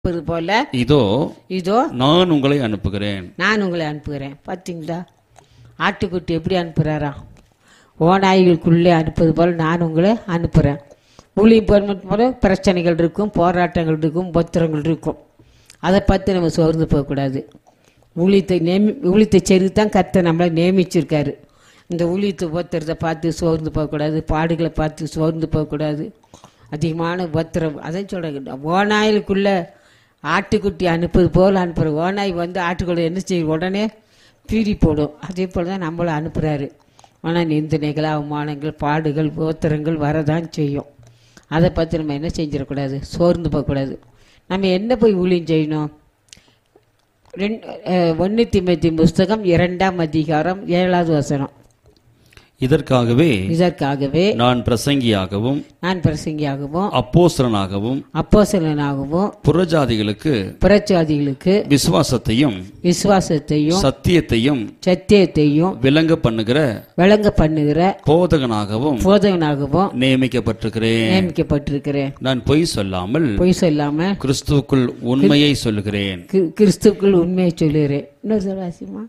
இருப்பது போல இதோ இதோ நான் உங்களை அனுப்புகிறேன் நான் உங்களை அனுப்புகிறேன் பார்த்தீங்களா ஆட்டுக்குட்டி எப்படி அனுப்புகிறாராம் ஓநாய்களுக்குள்ளே அனுப்புவது போல் நான் உங்களை அனுப்புகிறேன் ஊழியம் போர்மட் போல பிரச்சனைகள் இருக்கும் போராட்டங்கள் இருக்கும் பத்திரங்கள் இருக்கும் அதை பார்த்து நம்ம சோர்ந்து போகக்கூடாது ஊழியத்தை நேமி ஊழியத்தை செய்து தான் கர்த்தர் நம்மளை நியமிச்சிருக்காரு இந்த ஊழியத்தை உபத்திரத்தை பார்த்து சோர்ந்து போகக்கூடாது பாடுகளை பார்த்து சோர்ந்து போகக்கூடாது அதிகமான உபத்திரம் அதான் சொல்கிறாங்க ஓநாய்களுக்குள்ளே ஆட்டுக்குட்டி அனுப்புவது போல் அனுப்புகிற ஓநாய் வந்து ஆட்டுக்குள்ள என்ன செய்யும் உடனே பீடி போடும் அதே போல் தான் நம்மளை அனுப்புகிறாரு ஆனால் நிந்தனைகள் அவமானங்கள் பாடுகள் உபத்திரங்கள் வரதான் செய்யும் அதை பார்த்து நம்ம என்ன செஞ்சிடக்கூடாது சோர்ந்து போகக்கூடாது நம்ம என்ன போய் ஊழியம் செய்யணும் ரெண்டு ஒன்று திமுத்தி புஸ்தகம் இரண்டாம் அதிகாரம் ஏழாவது வசனம் இதற்காகவே இதற்காகவே நான் பிரசங்கியாகவும் நான் பிரசங்கியாகவும் அப்போஸ்தலனாகவும் அப்போசலனாகவும் புறஜாதிகளுக்கு புறச்சாதிகளுக்கு விசுவாசத்தையும் விசுவாசத்தையும் சத்தியத்தையும் சத்தியத்தையும் விளங்க பண்ணுகிற விளங்க பண்ணுகிற போதகனாகவும் போதகனாகவும் நியமிக்கப்பட்டிருக்கிறேன் நியமிக்கப்பட்டிருக்கிறேன் நான் பொய் சொல்லாமல் பொய் சொல்லாம கிறிஸ்துவுக்குள் உண்மையை சொல்லுகிறேன் கி- கிறிஸ்துவுக்குள் உண்மையை சொல்லுகிறேன் இன்னொரு தடவை வாசிம்மா.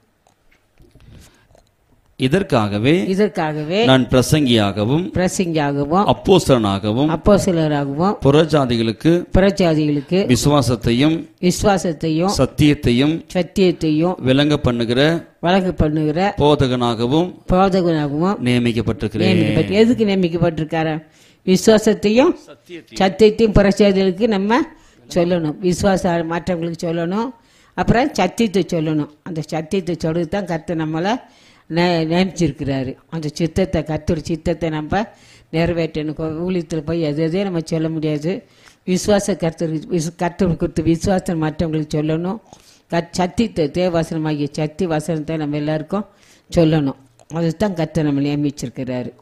இதற்காகவே இதற்காகவே நான் பிரசங்கியாகவும் பிரசங்கியாகவும் அப்போஸ்தலனாகவும் அப்போஸ்தலராகவும் புறஜாதிகளுக்கு புறச்சாதிகளுக்கு விசுவாசத்தை விசுவாசத்தையும் சத்தியத்தையும் சத்தியத்தையும் விளங்க பண்ணுகிற வழக்கு பண்ணுகிற போதகனாகவும் போதகனாகவும் நியமிக்கப்பட்டிருக்கிறேன் நியமிக்கப்பட்டு எதுக்கு நியமிக்கப்பட்டிருக்காரு விசுவாசத்தையும் சத்தியத்தையும் புறச்சாதிகளுக்கு நம்ம சொல்லணும் விசுவாச மற்றவங்களுக்கு சொல்லணும் அப்புறம் சத்தியத்தை சொல்லணும் அந்த சத்தியத்தை சொல்லி தான் கர்த்தர் நம்மளை நே- நியமிச்சிருக்கிறாரு அந்த சித்தத்தை கர்த்தர் சித்தத்தை நம்ம நிறைவேற்றணும் கோ- ஊழியத்தில் போய் எது எதையும் நம்ம சொல்ல முடியாது விசுவாச கர்த்தர் விசு- கர்த்தர் கொடுத்த விசுவாசம் மற்றவங்களுக்கு சொல்லணும் கத் சத்தியத்தை தேவசனமாகிய சத்தி வசனத்தை நம்ம எல்லாருக்கும் சொல்லணும் அதுதான் கர்த்தர் நம்ம நியமிச்சிருக்கிறாரு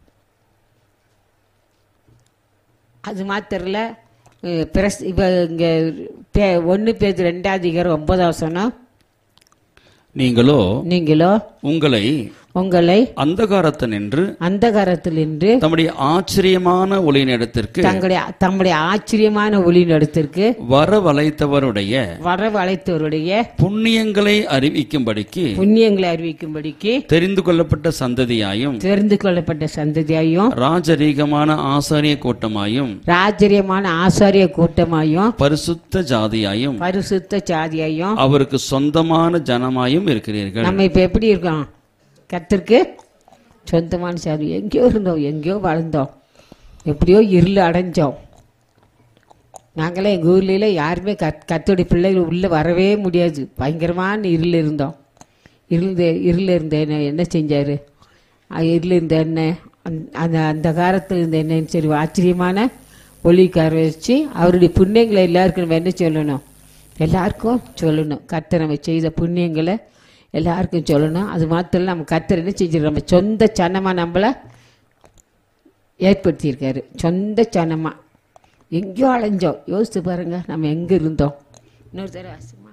அது மாத்திரல அஹ், பிரஸ் இப்போ இங்கே பே ஒன்று பேர் ரெண்டாவது அதிகாரம் ஒன்பதாம் வசனம் நீங்களோ நீங்களோ உங்களை உங்களை அந்தகாரத்து நின்று அந்தகாரத்தில் நின்று தம்முடைய ஆச்சரியமான ஒளியினிடத்திற்கு தங்களுடைய தம்முடைய ஆச்சரியமான ஒளி நடத்திற்கு வரவழைத்தவருடைய வரவழைத்தவருடைய புண்ணியங்களை அறிவிக்கும்படிக்கு புண்ணியங்களை அறிவிக்கும்படிக்கு தெரிந்து கொள்ளப்பட்ட சந்ததியாயும் தெரிந்து கொள்ளப்பட்ட சந்ததியாயும் ராஜரீகமான ஆசாரிய கூட்டமாயும் ராஜரியமான ஆசாரிய கூட்டமாயும் பரிசுத்த ஜாதியாயும் பரிசுத்த சாதியாயும் அவருக்கு சொந்தமான ஜனமாயும் இருக்கிறீர்கள் நம்ம இப்ப எப்படி இருக்கோம் கத்திற்கு சொந்தமான சாதி எங்கேயோ இருந்தோம் எங்கேயோ வாழ்ந்தோம் எப்படியோ இருள் அடைஞ்சோம் நாங்களாம் எங்கள் ஊர்ல யாருமே கத் கத்தோடைய பிள்ளைகள் உள்ளே வரவே முடியாது பயங்கரமான இருள் இருந்தோம் இருந்த இருள் இருந்த என்ன என்ன செஞ்சார் இருள் இருந்த என்ன அந்த- அந்த அந்த காலத்தில் இருந்த என்னன்னு சரி ஆச்சரியமான ஒளிக்கார வச்சு அவருடைய புண்ணியங்களை எல்லாருக்கும் நம்ம என்ன சொல்லணும் எல்லாருக்கும் சொல்லணும் கர்த்தர் நம்ம செய்த புண்ணியங்களை எல்லாருக்கும் சொல்லணும் அது மாத்திரம் இல்ல, நம்ம கர்த்தர் என்ன செஞ்சிருக்கோம் நம்ம சொந்த சனமாக நம்மளை ஏற்படுத்தியிருக்காரு சொந்த சனமா எங்கேயோ அலைஞ்சோம் யோசித்து பாருங்க நம்ம எங்கே இருந்தோம் இன்னொரு தடவை வாசிம்மா.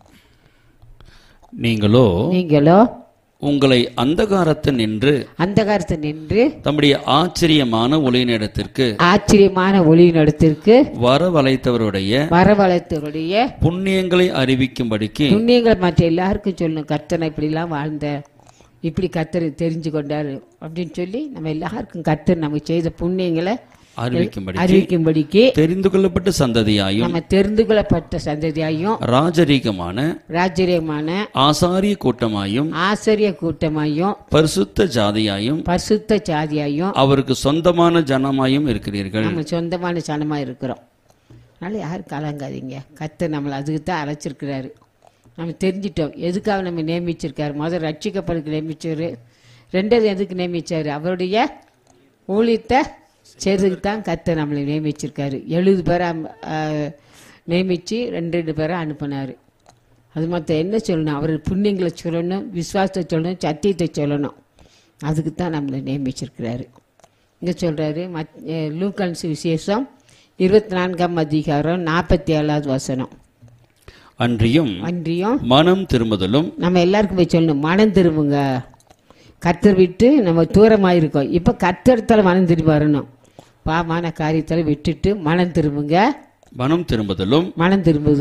நீங்களோ நீங்களோ உங்களை அந்தகாரத்து நின்று அந்த காலத்தை நின்று தம்முடைய ஆச்சரியமான ஒளியினிடத்திற்கு ஆச்சரியமான ஒளி நடத்திற்கு வரவழைத்தவருடைய வரவழைத்தவருடைய புண்ணியங்களை அறிவிக்கும்படிக்கு புண்ணியங்களை மற்ற எல்லாருக்கும் சொல்லணும் கர்த்தனை இப்படிலாம் வாழ்ந்த இப்படி கர்த்தர் தெரிஞ்சு கொண்டாரு அப்படின்னு சொல்லி நம்ம எல்லாருக்கும் கர்த்தர் நமக்கு செய்த புண்ணியங்களை அறிவிக்கும்படி அறிவிக்கும்படிக்கு தெரிந்து கொள்ளப்பட்ட சந்ததியாயும் நம்ம தெரிந்து கொள்ளப்பட்ட சந்ததியாயும் ராஜரீகமான ராஜரியமான ஆசாரிய கூட்டமாயும் ஆசிரிய கூட்டமாயும் பரிசுத்த ஜாதியாயும் பரிசுத்த சாதியாயும் அவருக்கு சொந்தமான ஜனமாயும் இருக்கிறீர்கள் நம்ம சொந்தமான சனமா இருக்கிறோம் அதனால யாரும் கலங்காதீங்க கர்த்தர் நம்மளை அதுக்கு தான் அழைச்சிருக்கிறாரு நம்ம தெரிஞ்சிட்டோம் எதுக்காக நம்ம நியமிச்சிருக்காரு முதல் ரட்சிக்கப்படுக்கு நியமிச்சாரு ரெண்டாவது எதுக்கு நியமிச்சாரு அவருடைய ஊழியத்தை செய்றதுக்கு தான் கர்த்தர் நம்மளை நியமிச்சிருக்காரு எழுபது பேரை நியமித்து ரெண்டு ரெண்டு பேரை அனுப்புனார் அது மற்ற என்ன சொல்லணும் அவர் புண்ணியங்களை சொல்லணும் விசுவாசத்தை சொல்லணும் சத்தியத்தை சொல்லணும் அதுக்கு தான் நம்மளை நியமிச்சிருக்கிறாரு இங்கே சொல்கிறாரு மத் லூக்கன்ஸ் விசேஷம் இருபத்தி நான்காம் அதிகாரம் நாற்பத்தி ஏழாவது வசனம் அன்றியும் அன்றியும் மனம் திரும்புதலும் நம்ம எல்லாருக்கும் போய் சொல்லணும் மனம் திரும்புங்க கர்த்தர் விட்டு நம்ம தூரமாக இருக்கோம் இப்போ கர்த்தரத்தில் மனம் திரும்பி வரணும் பாவமான காரியத்தில் விட்டுட்டு மனம் திரும்புங்க மனம் திரும்புதலும் மனம் திரும்புதலும்